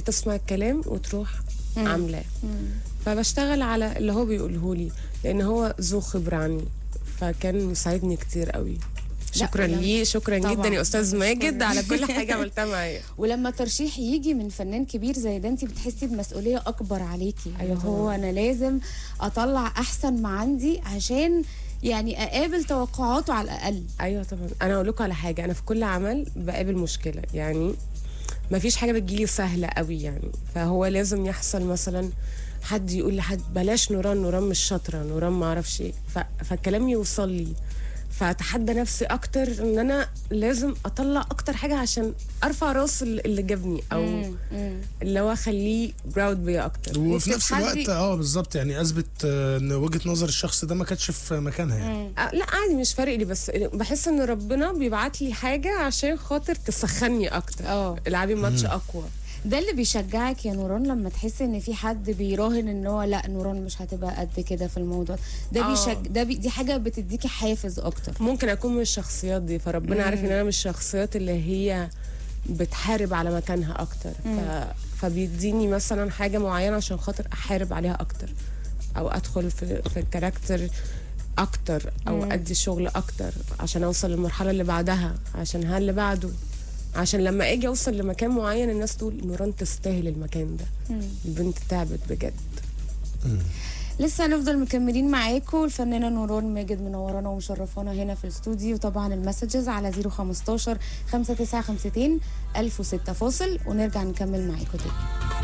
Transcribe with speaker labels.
Speaker 1: تسمع الكلام وتروح عاملاه فبشتغل على اللي هو بيقوله لي لان هو ذو خبره عني فكان مساعدني كتير قوي شكرا
Speaker 2: لا،
Speaker 1: ليه شكرا
Speaker 2: طبعاً.
Speaker 1: جدا يا استاذ ماجد
Speaker 2: شكراً.
Speaker 1: على كل حاجه عملتها معايا
Speaker 2: ولما ترشيح يجي من فنان كبير زي ده انت بتحسي بمسؤوليه اكبر عليكي اللي
Speaker 1: أيوة
Speaker 2: هو انا لازم اطلع احسن ما عندي عشان يعني اقابل توقعاته على الاقل
Speaker 1: ايوه طبعا انا اقول لكم على حاجه انا في كل عمل بقابل مشكله يعني ما فيش حاجه بتجيلي سهله قوي يعني فهو لازم يحصل مثلا حد يقول لحد بلاش نوران نوران مش شاطره نوران ما اعرفش ايه ف- فالكلام يوصل لي فاتحدى نفسي اكتر ان انا لازم اطلع اكتر حاجه عشان ارفع راس ال- اللي جابني او
Speaker 2: مم.
Speaker 1: اللي هو اخليه براود بيا اكتر
Speaker 3: وفي نفس
Speaker 2: وبتتحدي-
Speaker 3: الوقت اه بالظبط يعني اثبت آه، ان وجهه نظر الشخص ده ما كانتش في مكانها يعني
Speaker 1: أه لا عادي مش فارق لي بس بحس ان ربنا بيبعت لي حاجه عشان خاطر تسخني اكتر
Speaker 2: اه
Speaker 1: العبي ماتش اقوى
Speaker 2: ده اللي بيشجعك يا نوران لما تحسي ان في حد بيراهن ان هو لا نوران مش هتبقى قد كده في الموضوع ده
Speaker 1: آه.
Speaker 2: بيشج ده بي دي حاجه بتديكي حافز اكتر
Speaker 1: ممكن اكون من الشخصيات دي فربنا عارف ان انا من الشخصيات اللي هي بتحارب على مكانها اكتر ف... فبيديني مثلا حاجه معينه عشان خاطر احارب عليها اكتر او ادخل في في الكاركتر اكتر او ادي شغل اكتر عشان اوصل للمرحله اللي بعدها عشان ها اللي بعده عشان لما اجي اوصل لمكان معين الناس تقول نوران تستاهل المكان ده البنت تعبت بجد
Speaker 2: لسه هنفضل مكملين معاكم الفنانه نوران ماجد منورانا ومشرفانا هنا في الاستوديو وطبعا المسجز على 015 5952 1006 فاصل ونرجع نكمل معاكم تاني